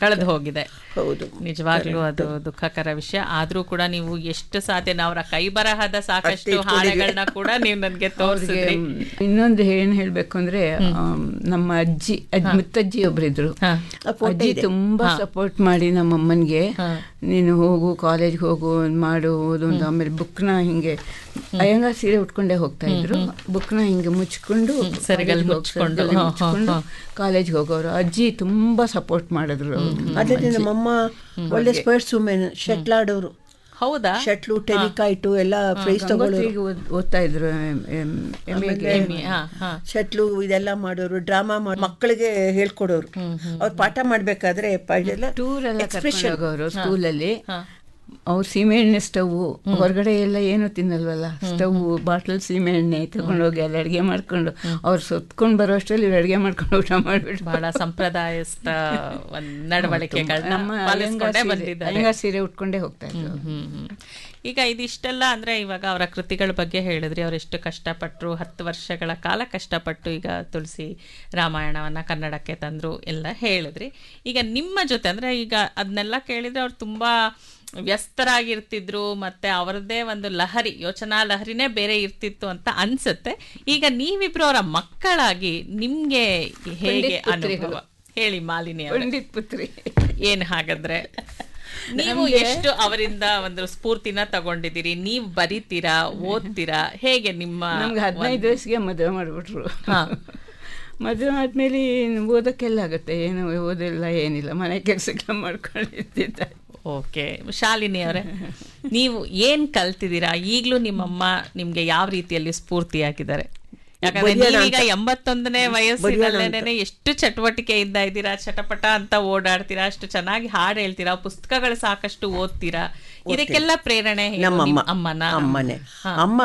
ಕಳೆದು ಹೋಗಿದೆ ಹೌದು ನಿಜವಾಗ್ಲೂ ಅದು ದುಃಖಕರ ವಿಷಯ ಆದ್ರೂ ಕೂಡ ನೀವು ಎಷ್ಟು ಸಾಧ್ಯ ಅವರ ಕೈ ಬರಹದ ಸಾಕಷ್ಟು ಹಾಳೆಗಳನ್ನ ಕೂಡ ನೀವು ನನ್ಗೆ ತೋರಿಸಿದ್ರಿ ಇನ್ನೊಂದು ಏನ್ ಹೇಳ್ಬೇಕು ಅಂದ್ರೆ ಆಮ್, ನಮ್ಮ ಅಜ್ಜಿ ಅಜ್ಜಿ ಮುತ್ತಜ್ಜಿ ಒಬ್ರಿದ್ರು ಅಜ್ಜಿ ತುಂಬಾ ಸಪೋರ್ಟ್ ಮಾಡಿ ನಮ್ಮ ಅಮ್ಮನ್ಗೆ ನೀನು ಹೋಗು ಕಾಲೇಜ್ಗೆ ಹೋಗು ಮಾಡು ಓದು ಅಂತ ಆಮೇಲೆ ಬುಕ್ನ ಹಿಂಗೆ ಅಯ್ಯಂಗ ಸೀರೆ ಉಟ್ಕೊಂಡೇ ಹೋಗ್ತಾ ಇದ್ರು ಬುಕ್ನ ಹಿಂಗೆ ಮುಚ್ಕೊಂಡು ಸೆರಗಲ್ಲಿ ಕಾಲೇಜ್ಗೆ ಹೋಗ್- ಮುಚ್ಕೊಂಡು, ಸೆರಗಲ್ಲಿ ಹಾ, ಹಾ, ಮುಚ್ಕೊಂಡು ಕಾಲೇಜ್ಗೆ ಹೋಗೋರು ಅಜ್ಜಿ ತುಂಬಾ ಸಪೋರ್ಟ್ ಮಾಡಿದ್ರು ಅದೇ ನಮ್ಮಮ್ಮ ಒಳ್ಳೆ ಸ್ಪೋರ್ಟ್ಸ್ ವುಮೆನ್ ಶಟ್ಲ್ ಆಡೋರು ಹೌದಾ ಶಟ್ಲು ಟೆನಿಕಾಯ್ಟು ಎಲ್ಲ ಪ್ರೈಸ್ ತಗೊಳ್ಳೋರು ಗಂಗೋತ್ರಿಗೆ ಓದ್- ಓದ್ತಾ ಇದ್ರು ಎಮ್ ಎಮ್ ಹಾ ಹಾ ಶಟ್ಲು ಇದೆಲ್ಲ ಮಾಡೋರು ಡ್ರಾಮಾ ಮಾಡಿ ಮಕ್ಕಳಿಗೆ ಹೇಳ್ಕೊಡೋರು ಅವ್ರು ಪಾಠ ಮಾಡ್ಬೇಕಾದ್ರೆ ಪ- ಇದೆಲ್ಲ ಟೂರ್ ಎಲ್ಲ ಕರ್ಕೊಂಡು expression. ಹೋಗೋರು ಸ್ಕೂಲಲ್ಲಿ ಅವ್ರು ಸೀಮೆಎಣ್ಣೆ ಸ್ಟವ್ ಹೊರಗಡೆ ಎಲ್ಲ ಏನು ತಿನ್ನಲ್ವಲ್ಲ ಸ್ಟವ್ ಬಾಟಲ್ ಸೀಮೆಎಣ್ಣೆ ತಗೊಂಡೋಗಿ ಅಲ್ಲಿ ಅಡುಗೆ ಮಾಡ್ಕೊಂಡು ಅವ್ರು ಸುತ್ಕೊಂಡು ಬರೋ ಅಷ್ಟರಲ್ಲಿ ಇವ್ರು ಅಡುಗೆ ಮಾಡ್ಕೊಂಡು ಊಟ ಮಾಡಿಬಿಟ್ಟು ಬಹಳ ಸಂಪ್ರದಾಯಸ್ಥ ಒಂದ್ ನಡವಳಿಕೆಗಳನ್ನ ನಮ್ಮ ಪಾಲಿಸ್ಕೊಂಡೇ ಅಯ್ಯಂಗಾರ್ ಬಂದಿದ್ದಾರೆ ಸೀರೆ- ಅಯ್ಯಂಗಾರ್ ಸೀರೆ ಉಟ್ಕೊಂಡೇ ಹೋಗ್ತಾ ಇದ್ರು ಹ್ಮ್, ಹ್ಮ್. ಈಗ ಇದಿಷ್ಟೆಲ್ಲ ಅಂದ್ರೆ ಇವಾಗ ಅವರ ಕೃತಿಗಳ ಬಗ್ಗೆ ಹೇಳಿದ್ರಿ ಅವ್ರು ಎಷ್ಟು ಕಷ್ಟಪಟ್ಟರು ಹತ್ತು ವರ್ಷಗಳ ಕಾಲ ಕಷ್ಟಪಟ್ಟು ಈಗ ತುಳಸಿ ರಾಮಾಯಣವನ್ನ ಕನ್ನಡಕ್ಕೆ ತಂದ್ರು ಎಲ್ಲ ಹೇಳಿದ್ರಿ ಈಗ ನಿಮ್ಮ ಜೊತೆ ಅಂದ್ರೆ ಈಗ ಅದನ್ನೆಲ್ಲ ಕೇಳಿದ್ರೆ ಅವ್ರು ತುಂಬಾ ವ್ಯಸ್ತರಾಗಿರ್ತಿದ್ರು ಮತ್ತೆ ಅವರದ್ದೇ ಒಂದು ಲಹರಿ ಯೋಚನಾ ಲಹರಿನೇ ಬೇರೆ ಇರ್ತಿತ್ತು ಅಂತ ಅನ್ಸುತ್ತೆ ಈಗ ನೀವಿಬ್ರು ಅವರ ಮಕ್ಕಳಾಗಿ ನಿಮ್ಗೆ ಹೇಗೆ ಅನುಭವ ಹೇಳಿ ಮಾಲಿನಿ ಅವರೇ. ಪಂಡಿತ್ ಪುತ್ರಿ ಏನ್ ಹಾಗಾದ್ರೆ ನೀವು ಎಷ್ಟು ಅವರಿಂದ ಒಂದು ಸ್ಫೂರ್ತಿನ ತಗೊಂಡಿದ್ದೀರಿ ನೀವು ಬರಿತೀರಾ ಓದ್ತೀರಾ ಹೇಗೆ ನಿಮ್ಮ ನಮ್ಗೆ ಹದಿನೈದು ವಯಸ್ಸಿಗೆ ಮದುವೆ ಮಾಡಿಬಿಟ್ರು ಹಾ. ಮದುವೆ ಆದ್ಮೇಲೆ ಓದಕ್ಕೆಲ್ಲ ಆಗುತ್ತೆ ಏನು ಓದಿಲ್ಲ ಏನಿಲ್ಲ ಮನೆ ಕೆಲಸಗಳ ಮಾಡ್ಕೊಂಡಿದ್ದಿದ್ದೆ ಓಕೆ ಶಾಲಿನಿ ಅವರೇ ನೀವು ಏನ್ ಕಲ್ತಿದ್ದೀರಾ ಈಗ್ಲೂ ನಿಮ್ಮಮ್ಮ ನಿಮ್ಗೆ ಯಾವ ರೀತಿಯಲ್ಲಿ ಸ್ಫೂರ್ತಿಯಾಗಿದ್ದಾರೆ ಯಾಕಂದ್ರೆ ನೀವೀಗ ಎಂಬತ್ತೊಂದನೇ ವಯಸ್ಸಿನಲ್ಲೇನೆ ಎಷ್ಟು ಚಟುವಟಿಕೆಯಿಂದ ಇದ್ದೀರಾ ಚಟಪಟ ಅಂತ ಓಡಾಡ್ತೀರಾ ಅಷ್ಟು ಚೆನ್ನಾಗಿ ಹಾಡು ಹೇಳ್ತೀರಾ ಪುಸ್ತಕಗಳು ಸಾಕಷ್ಟು ಓದ್ತೀರಾ ಇದಕ್ಕೆಲ್ಲ ಪ್ರೇರಣೆ ಏನು? ನಮ್ಮಮ್ಮ ನಿಮ್ಮ ಅಮ್ಮನ ಅಮ್ಮನೇ ಅಮ್ಮ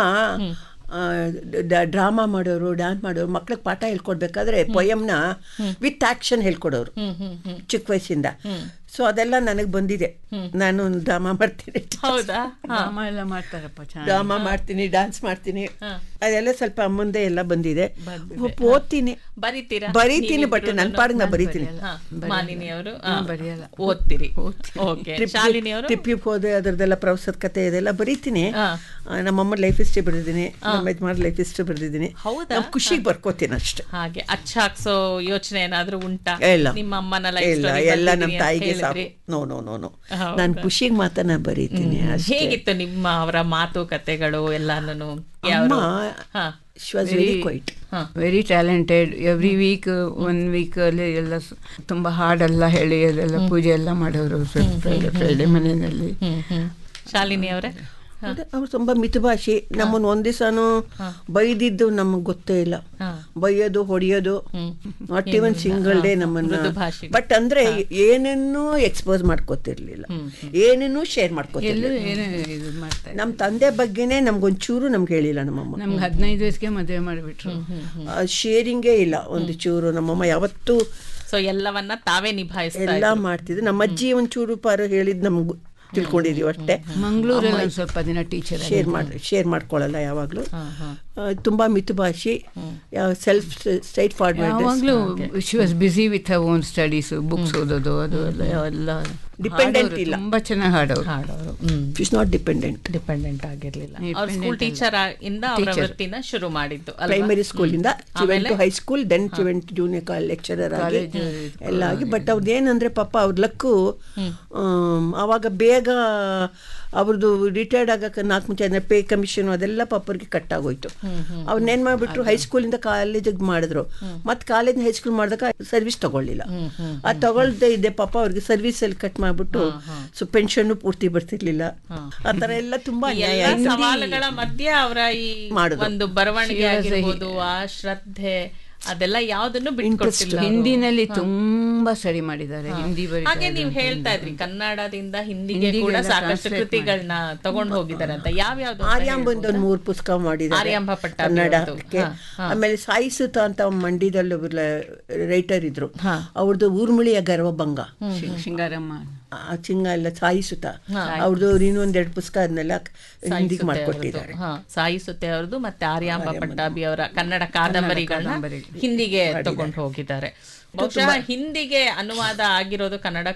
ಡ್ರಾಮಾ ಮಾಡೋರು ಡ್ಯಾನ್ಸ್ ಮಾಡೋರು ಮಕ್ಳಿಗೆ ಪಾಠ ಹೇಳ್ಕೊಡ್ಬೇಕಾದ್ರೆ ಪೊಯಮ್ನ ವಿತ್ ಆಕ್ಷನ್ ಹೇಳ್ಕೊಡೋರು ಚಿಕ್ಕ ವಯಸ್ಸಿಂದ ಸೊ ಅದೆಲ್ಲ ನನಗೆ ಬಂದಿದೆ ನಾನು ಒಂದು ಡ್ರಾಮಾ ಮಾಡ್ತೀನಿ ಹೌದಾ ಡ್ರಾಮಾ ಎಲ್ಲ ಮಾಡ್ತಾರಪ್ಪ ಚೆನ್ನಾಗಿ ಡ್ರಾಮಾ ಮಾಡ್ತೀನಿ ಡ್ಯಾನ್ಸ್ ಮಾಡ್ತೀನಿ ಅದೆಲ್ಲ ಸ್ವಲ್ಪ ಮುಂದೆ ಎಲ್ಲ ಬಂದಿದೆ ಓದ್ತೀನಿ ಬರಿತೀರಾ ಬರೀತೀನಿ ಬಟ್ ನನ್ನ ಪಾಡಿಗೆ ನಾ ಬರೀತೀನಿ ಹಾ, ಮಾಲಿನಿ ಅವರು ಬರೆಯಲ್ಲ. ಓದ್ತೀರಿ ಓಕೆ ಶಾಲಿನಿ ಅವರು ಟ್ರಿಪ್ಪಿಗೆ ಹೋದೆ ಅದರದೆಲ್ಲ ಪ್ರವಾಸದ ಕತೆ ಇದೆಲ್ಲ ಬರೀತೀನಿ ಹಾ. ಆ, ನಮ್ಮಮ್ಮ ಲೈಫ್ ಹಿಸ್ಟ್ರಿ ಬರೆದಿದ್ದೀನಿ ನಮ್ಮ ಯಜಮಾನ್ ಲೈಫ್ ಹಿಸ್ಟ್ರಿ ಬರೆದಿದ್ದೀನಿ ಹೌದಾ? ನಮ್ಮ ಖುಷಿಗೆ ಬರ್ಕೋತೀನಿ ಅಷ್ಟೇ ಹಾಗೆ ಅಚ್ಚ ಹಾಕ್ಸೋ ಯೋಚನೆ ಏನಾದ್ರೂ ಉಂಟಾ ಇಲ್ಲ ನಿಮ್ಮ ಅಮ್ಮನ ಲೈಫ್ ಇಲ್ಲ ಸ್ಟೋರಿ ಎಲ್ಲ ನಮ್ಮ ತಾಯಿಗೆ ಸಾಕು ನೋ ನೋ ನೋ ನೋ ಹೌದಾ? ನಾನು ಖುಷಿಗೆ ಮಾತ್ರ ನಾ ಬರೀತೀನಿ ಅಷ್ಟೇ ಹೇಗಿತ್ತು ನಿಮ್ಮ ಅವರ ಮಾತುಕತೆಗಳು ಎಲ್ಲಾನು ಅಮ್ಮ ಹಾ ಶಿ ವಾಸ್ ವೆರಿ ಕ್ವೈಟ್ ಹಾ very talented every week one ವೀಕಲ್ಲಿ ಎಲ್ಲ ಸ್- ತುಂಬ ಹಾಡೆಲ್ಲ ಹೇಳಿ ಅದೆಲ್ಲ ಪೂಜೆ ಎಲ್ಲ ಮಾಡೋರು ಫ್ರೈಡೆ ಫ್ರೈಡೆ ಮನೆಯಲ್ಲಿ ಹ್ಮ್ ಹ್ಮ್ ಶಾಲಿನಿ ಅವರೇ ಅವ್ರು ತುಂಬಾ ಮಿತಭಾಷಿ ನಮ್ಮನ್ನ ಒಂದ್ ದಿವಸನು ಬೈದಿದ್ದು ನಮಗೆ ಗೊತ್ತೇ ಇಲ್ಲ ಹಾ. ಬೈಯೋದು ಹೊಡೆಯೋದು ನಾಟ್ ಇವನ್ ಸಿಂಗಲ್ ಡೇ ನಮ್ಮನ್ನ ಮೃದುಭಾಷಿ. ಬಟ್ ಅಂದ್ರೆ ಏನನ್ನೂ ಎಕ್ಸ್ಪೋಸ್ ಮಾಡ್ಕೋತಿರ್ಲಿಲ್ಲ ಏನನ್ನೂ ಶೇರ್ ಮಾಡ್ಕೋತಿರ್ಲಿಲ್ಲ ಎಲ್ಲೂ ಏನು ಇದು ಮಾಡ್ತಾ ನಮ್ಮ ತಂದೆ ಬಗ್ಗೆನೇ ನಮ್ಗೊಂಚೂರು ನಮ್ಗೆ ಹೇಳಿಲ್ಲ ನಮ್ಮಮ್ಮ ನಮ್ಗೆ ಹದಿನೈದು ವಯಸ್ಸಿಗೆ ಮದುವೆ ಮಾಡಿಬಿಟ್ರು ಶೇರಿಂಗೇ ಇಲ್ಲ ಒಂದು ಚೂರು ನಮ್ಮಮ್ಮ ಯಾವತ್ತೂ ಸೊ ಎಲ್ಲವನ್ನ ತಾವೇ ನಿಭಾಯಿಸ್ತಾ ಎಲ್ಲ ಮಾಡ್ತಿದ್ರು ನಮ್ಮ ಅಜ್ಜಿ ಒಂಚೂರು ಪಾರು ಹೇಳಿದ್ ನಮ್ಗೆ ತಿಳ್ಕೊಂಡಿದೀವಿ ಅಷ್ಟೇ ಮಂಗಳೂರಲ್ಲಿ ಒಂದು ಸ್ವಲ್ಪ ದಿನ ಟೀಚರ್ ಶೇರ್ ಮಾಡಿ ಶೇರ್ ಮಾಡ್ಕೊಳ್ಳಲ್ಲ ಯಾವಾಗಲೂ ತುಂಬಾ ಮಿತಭಾಷಿ ಸೆಲ್ಫ್ ಸ್ಟ್ರೈಟ್ ಫಾರ್ವರ್ಡ್ ಯಾವಾಗಲೂ she was busy with her own studies books ಓದೋದು ಅದು ಎಲ್ಲ ಎಲ್ಲ Dependent ಹಾಡೋರು, ಇಲ್ಲ. ತುಂಬಾ ಚೆನ್ನಾಗಿ ಹಾಡೋರು ಹಾಡೋರು hmm is not dependent dependent ಆಗಿರ್ಲಿಲ್ಲ ಅವ್ರ ಸ್ಕೂಲ್ ಟೀಚರ್ ಇಂದ ಅವರ ವೃತ್ತಿನ ಶುರು ಮಾಡಿದ್ದು ಅಲ್ವಾ? ಪ್ರೈಮರಿ ಸ್ಕೂಲಿಂದ to high school then to junior college lecturer ಆಗಿ ಎಲ್ಲ ಆಗಿ ಬಟ್ ಅವ್ರದ್ದು ಏನಂದ್ರೆ ಪಾಪ ಅವ್ರ ಲಕ್ಕು ಆವಾಗ ಬೇಗ ಅವ್ರದ್ದು ರಿಟೈರ್ಡ್ ಆಗಕ್ಕೆ ನಾಲ್ಕು ಮುಂಚೆ ಅಂದ್ರೆ ಪೇ ಕಮಿಷನ್ ಅದೆಲ್ಲ ಪಾಪ ಅವ್ರಿಗೆ ಕಟ್ ಆಗೋಯ್ತು ಅವ್ರನ್ನೇನ್ ಮಾಡ್ಬಿಟ್ರು ಹೈಸ್ಕೂಲಿಂದ ಕಾಲೇಜಿಗೆ ಮಾಡಿದ್ರು ಮತ್ತೆ ಕಾಲೇಜ್ ಹೈಸ್ಕೂಲ್ ಮಾಡಿದಾಗ ಸರ್ವಿಸ್ ತಗೊಳ್ಳಿಲ್ಲ ಆ ತಗೊಳ್ದೇ ಇದ್ದೆ ಪಾಪ ಅವ್ರಿಗೆ ಸರ್ವಿಸ್ ಅಲ್ಲಿ ಕಟ್ ಮಾಡ್ಬಿಟ್ಟು ಸೊ ಪೆನ್ಷನ್ ಪೂರ್ತಿ ಬರ್ತಿರ್ಲಿಲ್ಲ ಆ ತರ ಎಲ್ಲ ತುಂಬಾ ಈ ಅನ್ಯಾಯ ಎಲ್ಲ ಸವಾಲುಗಳ ಮಧ್ಯೆ ಅವರ ಈ ಮಾಡಿದ್ರು. ಒಂದು ಬರವಣಿಗೆ ಆಗಿರ್ಬೋದು ಆ ಶ್ರದ್ಧೆ ಅದೆಲ್ಲ ಯಾವ್ದನ್ನು ಬಿಟ್ಕೊಟ್ಟಿಲ್ಲ ಅವ್ರು. ಹಿಂದಿನಲ್ಲಿ ತುಂಬಾ ಸ್ಟಡಿ ಮಾಡಿದ್ದಾರೆ ಹಿಂದಿ ಬರೀ ಹಾಗೆ ನೀವು ಹೇಳ್ತಾ ಇದ್ರಿ ಕನ್ನಡದಿಂದ ಹಿಂದಿಗೆ ಕೂಡ ಸಾಕಷ್ಟು ಕೃತಿಗಳನ್ನ ತಗೊಂಡು ಹೋಗಿದ್ದಾರೆ ಅಂತ ಯಾವ್ಯಾವ್ದು ಅಂತ ಆರ್ಯಾಂಬಂದ್ ಒಂದು ಮೂರು ಪುಸ್ತಕ ಮಾಡಿದ್ದಾರೆ ಆರ್ಯಾಂಬ ಪಟ್ಟಾಭಿ ಕನ್ನಡಕ್ಕೆ ಆಮೇಲೆ ಸಾಯಿಸುತ್ತ ಅಂತ ಮಂಡಿದಲ್ಲಿ ಒಬ್ಬರು ರೈಟರ್ ಇದ್ರು ಅವ್ರದ್ದು ಊರ್ಮಿಳಿಯ ಗರ್ವಭಂಗ ಶಿಂಗಾರಮ್ಮ ಆ ಚಿಂಗ ಎಲ್ಲ ಸಾಯಿಸುತ್ತ ಅವ್ರದ್ದು ಇನ್ನೊಂದೆರಡು ಪುಸ್ತಕ ಅದನ್ನೆಲ್ಲ ಹಿಂದಿಗೆ ಮಾಡ್ಕೊಟ್ಟಿದ್ದಾರೆ ಹಾ ಸಾಯಿಸುತ್ತೆ ಅವ್ರದ್ದು ಮತ್ತೆ ಆರ್ಯಾಂಬ ಪಟ್ಟಾಭಿ ಅವರ ಕನ್ನಡ ಕಾದಂಬರಿಗಳನ್ನ ಹಿಂದಿಗೆ ತಗೊಂಡು ಹೋಗಿದ್ದಾರೆ ಬಹುಶಃ ಹಿಂದಿಗೆ ಅನುವಾದ ಆಗಿರೋದು ಕನ್ನಡ